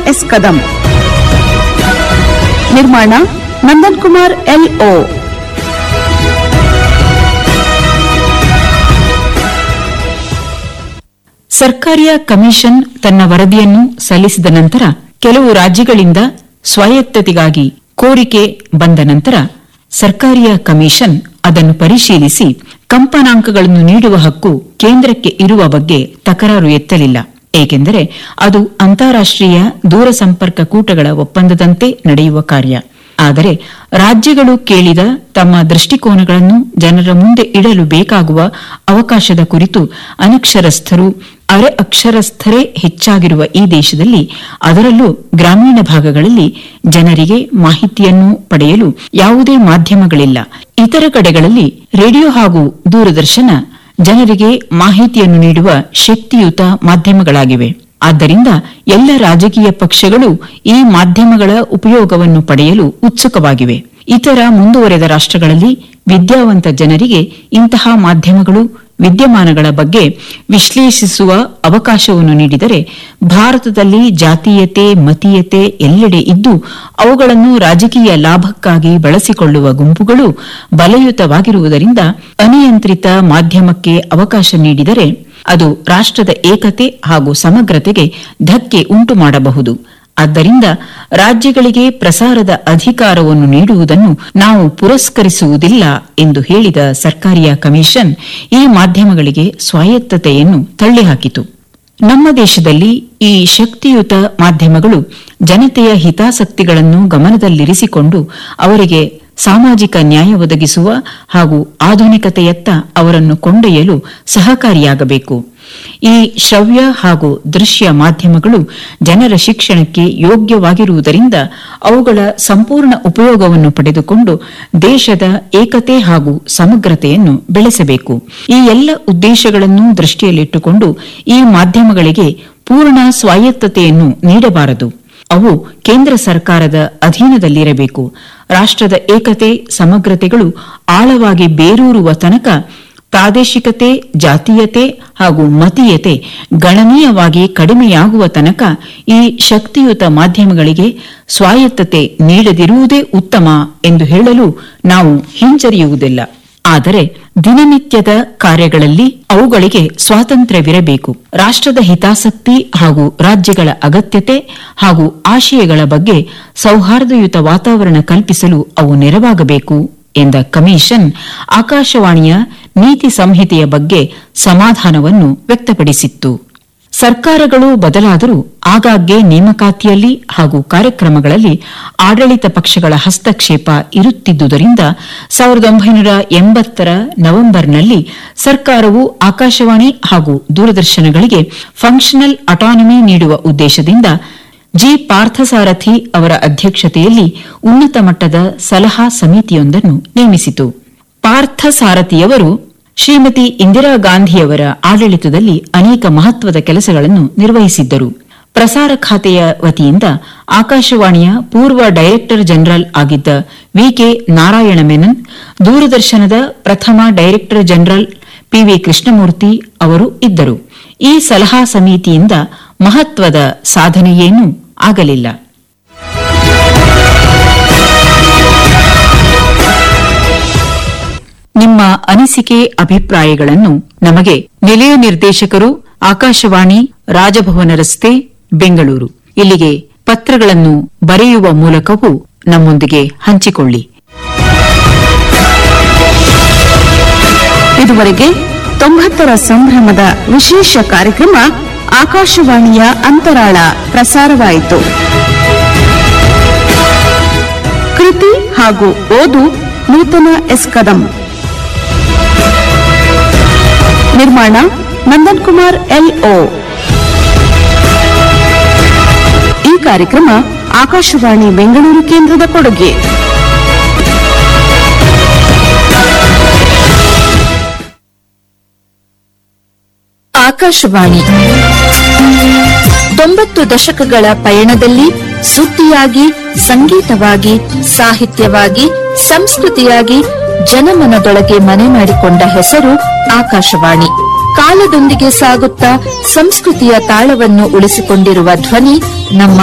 S Kadam ನಿರ್ಮಾಣ Nandan Kumar LO Sarkaria commission ತನ್ನ ವರದಿಯನ್ನು ಸಲ್ಲಿಸಿದ ನಂತರ ಕೆಲವು ರಾಜ್ಯಗಳಿಂದ ಸ್ವಾಯತ್ತತೆಗಾಗಿ ಕೋರಿಕೆ ಬಂದ ನಂತರ ಸರ್ಕಾರಿಯ ಕಮಿಷನ್ ಅದನ್ನು ಪರಿಶೀಲಿಸಿ ಕಂಪನಾಂಕಗಳನ್ನು ನೀಡುವ ಹಕ್ಕು ಕೇಂದ್ರಕ್ಕೆ ಇರುವ ಬಗ್ಗೆ ತಕರಾರು ಎತ್ತಲಿಲ್ಲ ಏಕೆಂದರೆ ಅದು ಅಂತಾರಾಷ್ಟ್ರೀಯ ದೂರಸಂಪರ್ಕ ಕೂಟಗಳ ಒಪ್ಪಂದದಂತೆ ನಡೆಯುವ ಕಾರ್ಯ ಆದರೆ ರಾಜ್ಯಗಳು ಕೇಳಿದ ತಮ್ಮ ದೃಷ್ಟಿಕೋನಗಳನ್ನು ಜನರ ಮುಂದೆ ಇಡಲು ಬೇಕಾಗುವ ಅವಕಾಶದ ಕುರಿತು ಅನಕ್ಷರಸ್ಥರು ಅರೆ ಅಕ್ಷರಸ್ಥರೇ ಹೆಚ್ಚಾಗಿರುವ ಈ ದೇಶದಲ್ಲಿ ಅದರಲ್ಲೂ ಗ್ರಾಮೀಣ ಭಾಗಗಳಲ್ಲಿ ಜನರಿಗೆ ಮಾಹಿತಿಯನ್ನು ಪಡೆಯಲು ಯಾವುದೇ ಮಾಧ್ಯಮಗಳಿಲ್ಲ ಇತರ ಕಡೆಗಳಲ್ಲಿ ರೇಡಿಯೋ ಹಾಗೂ ದೂರದರ್ಶನ ಜನರಿಗೆ ಮಾಹಿತಿಯನ್ನು ನೀಡುವ ಶಕ್ತಿಯುತ ಮಾಧ್ಯಮಗಳಾಗಿವೆ ಆದ್ದರಿಂದ ಎಲ್ಲ ರಾಜಕೀಯ ಪಕ್ಷಗಳು ಈ ಮಾಧ್ಯಮಗಳ ಉಪಯೋಗವನ್ನು ಪಡೆಯಲು ಉತ್ಸುಕವಾಗಿವೆ ಇತರ ಮುಂದುವರೆದ ರಾಷ್ಟ್ರಗಳಲ್ಲಿ ವಿದ್ಯಾವಂತ ಜನರಿಗೆ ಇಂತಹ ಮಾಧ್ಯಮಗಳು ವಿದ್ಯಮಾನಗಳ ಬಗ್ಗೆ ವಿಶ್ಲೇಷಿಸುವ ಅವಕಾಶವನ್ನು ನೀಡಿದರೆ ಭಾರತದಲ್ಲಿ ಜಾತೀಯತೆ ಮತೀಯತೆ ಎಲ್ಲೆಡೆ ಇದ್ದು ಅವುಗಳನ್ನು ರಾಜಕೀಯ ಲಾಭಕ್ಕಾಗಿ ಬಳಸಿಕೊಳ್ಳುವ ಗುಂಪುಗಳು ಬಲಯುತವಾಗಿರುವುದರಿಂದ ಅನಿಯಂತ್ರಿತ ಮಾಧ್ಯಮಕ್ಕೆ ಅವಕಾಶ ನೀಡಿದರೆ ಅದು ರಾಷ್ಟ್ರದ ಏಕತೆ ಹಾಗೂ ಸಮಗ್ರತೆಗೆ ಧಕ್ಕೆ ಉಂಟು ಮಾಡಬಹುದು ಆದ್ದರಿಂದ ರಾಜ್ಯಗಳಿಗೆ ಪ್ರಸಾರದ ಅಧಿಕಾರವನ್ನು ನೀಡುವುದನ್ನು ನಾವು ಪುರಸ್ಕರಿಸುವುದಿಲ್ಲ ಎಂದು ಹೇಳಿದ ಸರ್ಕಾರಿಯ ಕಮಿಷನ್ ಈ ಮಾಧ್ಯಮಗಳಿಗೆ ಸ್ವಾಯತ್ತತೆಯನ್ನು ತಳ್ಳಿಹಾಕಿತು ನಮ್ಮ ದೇಶದಲ್ಲಿ ಈ ಶಕ್ತಿಯುತ ಮಾಧ್ಯಮಗಳು ಜನತೆಯ ಹಿತಾಸಕ್ತಿಗಳನ್ನು ಗಮನದಲ್ಲಿರಿಸಿಕೊಂಡು ಅವರಿಗೆ ಸಾಮಾಜಿಕ ನ್ಯಾಯ ಒದಗಿಸುವ ಹಾಗೂ ಆಧುನಿಕತೆಯತ್ತ ಅವರನ್ನು ಕೊಂಡೊಯ್ಯಲು ಸಹಕಾರಿಯಾಗಬೇಕು ಈ ಶ್ರವ್ಯ ಹಾಗೂ ದೃಶ್ಯ ಮಾಧ್ಯಮಗಳು ಜನರ ಶಿಕ್ಷಣಕ್ಕೆ ಯೋಗ್ಯವಾಗಿರುವುದರಿಂದ ಅವುಗಳ ಸಂಪೂರ್ಣ ಉಪಯೋಗವನ್ನು ಪಡೆದುಕೊಂಡು ದೇಶದ ಏಕತೆ ಹಾಗೂ ಸಮಗ್ರತೆಯನ್ನು ಬೆಳೆಸಬೇಕು ಈ ಎಲ್ಲ ಉದ್ದೇಶಗಳನ್ನು ದೃಷ್ಟಿಯಲ್ಲಿಟ್ಟುಕೊಂಡು ಈ ಮಾಧ್ಯಮಗಳಿಗೆ ಪೂರ್ಣ ಸ್ವಾಯತ್ತತೆಯನ್ನು ನೀಡಬಾರದು ಅವು ಕೇಂದ್ರ ಸರ್ಕಾರದ ಅಧೀನದಲ್ಲಿರಬೇಕು ರಾಷ್ಟ್ರದ ಏಕತೆ ಸಮಗ್ರತೆಗಳು ಆಳವಾಗಿ ಬೇರೂರುವ ತನಕ ಪ್ರಾದೇಶಿಕತೆ ಜಾತೀಯತೆ ಹಾಗೂ ಮತೀಯತೆ ಗಣನೀಯವಾಗಿ ಕಡಿಮೆಯಾಗುವ ತನಕ ಈ ಶಕ್ತಿಯುತ ಮಾಧ್ಯಮಗಳಿಗೆ ಸ್ವಾಯತ್ತತೆ ನೀಡದಿರುವುದೇ ಉತ್ತಮ ಎಂದು ಹೇಳಲು ನಾವು ಹಿಂಜರಿಯುವುದಿಲ್ಲ ಆದರೆ ದಿನನಿತ್ಯದ ಕಾರ್ಯಗಳಲ್ಲಿ ಅವುಗಳಿಗೆ ಸ್ವಾತಂತ್ರ್ಯವಿರಬೇಕು ರಾಷ್ಟ್ರದ ಹಿತಾಸಕ್ತಿ ಹಾಗೂ ರಾಜ್ಯಗಳ ಅಗತ್ಯತೆ ಹಾಗೂ ಆಶಯಗಳ ಬಗ್ಗೆ ಸೌಹಾರ್ದಯುತ ವಾತಾವರಣ ಕಲ್ಪಿಸಲು ಅವು ನೆರವಾಗಬೇಕು ಎಂದ ಕಮಿಷನ್ ಆಕಾಶವಾಣಿಯ ನೀತಿ ಸಂಹಿತೆಯ ಬಗ್ಗೆ ಸಮಾಧಾನವನ್ನು ವ್ಯಕ್ತಪಡಿಸಿತ್ತು ಸರ್ಕಾರಗಳು ಬದಲಾದರೂ ಆಗಾಗ್ಗೆ ನೇಮಕಾತಿಯಲ್ಲಿ ಹಾಗೂ ಕಾರ್ಯಕ್ರಮಗಳಲ್ಲಿ ಆಡಳಿತ ಪಕ್ಷಗಳ ಹಸ್ತಕ್ಷೇಪ ಇರುತ್ತಿದ್ದುದರಿಂದ ಸಾವಿರದ ಒಂಬೈನೂರ ಎಂಬತ್ತರ ನವೆಂಬರ್ನಲ್ಲಿ ಸರ್ಕಾರವು ಆಕಾಶವಾಣಿ ಹಾಗೂ ದೂರದರ್ಶನಗಳಿಗೆ ಫಂಕ್ಷನಲ್ ಅಟಾನಮಿ ನೀಡುವ ಉದ್ದೇಶದಿಂದ ಜಿ ಪಾರ್ಥಸಾರಥಿ ಅವರ ಅಧ್ಯಕ್ಷತೆಯಲ್ಲಿ ಉನ್ನತ ಮಟ್ಟದ ಸಲಹಾ ಸಮಿತಿಯೊಂದನ್ನು ನೇಮಿಸಿತು ಪಾರ್ಥಸಾರಥಿಯವರು ಶ್ರೀಮತಿ ಇಂದಿರಾ ಗಾಂಧಿಯವರ ಆಡಳಿತದಲ್ಲಿ ಅನೇಕ ಮಹತ್ವದ ಕೆಲಸಗಳನ್ನು ನಿರ್ವಹಿಸಿದ್ದರು ಪ್ರಸಾರ ಖಾತೆಯ ವತಿಯಿಂದ ಆಕಾಶವಾಣಿಯ ಪೂರ್ವ ಡೈರೆಕ್ಟರ್ ಜನರಲ್ ಆಗಿದ್ದ ವಿಕೆ ನಾರಾಯಣ ಮೆನನ್ ದೂರದರ್ಶನದ ಪ್ರಥಮ ಡೈರೆಕ್ಟರ್ ಜನರಲ್ ಪಿವಿ ಕೃಷ್ಣಮೂರ್ತಿ ಅವರು ಇದ್ದರು ಈ ಸಲಹಾ ಸಮಿತಿಯಿಂದ ಮಹತ್ವದ ಸಾಧನೆಯೇನೂ ಆಗಲಿಲ್ಲ ನಿಮ್ಮ ಅನಿಸಿಕೆ ಅಭಿಪ್ರಾಯಗಳನ್ನು ನಮಗೆ ನಿಲಯ ನಿರ್ದೇಶಕರು ಆಕಾಶವಾಣಿ ರಾಜಭವನ ರಸ್ತೆ ಬೆಂಗಳೂರು ಇಲ್ಲಿಗೆ ಪತ್ರಗಳನ್ನು ಬರೆಯುವ ಮೂಲಕವೂ ನಮ್ಮೊಂದಿಗೆ ಹಂಚಿಕೊಳ್ಳಿ ಇದುವರೆಗೆ ತೊಂಬತ್ತರ ಸಂಭ್ರಮದ ವಿಶೇಷ ಕಾರ್ಯಕ್ರಮ ಆಕಾಶವಾಣಿಯ ಅಂತರಾಳ ಪ್ರಸಾರವಾಯಿತು ಕೃತಿ ಹಾಗೂ ಓದು ನೂತನ ಎಸ್ ಕದಂ ನಿರ್ಮಾಣ ನಂದನ್ ಕುಮಾರ್ ಎಲ್ಒ ಈ ಕಾರ್ಯಕ್ರಮ ಆಕಾಶವಾಣಿ ಬೆಂಗಳೂರು ಕೇಂದ್ರದ ಕೊಡುಗೆ ಆಕಾಶವಾಣಿ ತೊಂಬತ್ತು ದಶಕಗಳ ಪಯಣದಲ್ಲಿ ಸುದ್ದಿಯಾಗಿ ಸಂಗೀತವಾಗಿ ಸಾಹಿತ್ಯವಾಗಿ ಸಂಸ್ಕೃತಿಯಾಗಿ ಜನಮನದೊಳಗೆ ಮನೆ ಮಾಡಿಕೊಂಡ ಹೆಸರು ಆಕಾಶವಾಣಿ ಕಾಲದೊಂದಿಗೆ ಸಾಗುತ್ತಾ ಸಂಸ್ಕೃತಿಯ ತಾಳವನ್ನು ಉಳಿಸಿಕೊಂಡಿರುವ ಧ್ವನಿ ನಮ್ಮ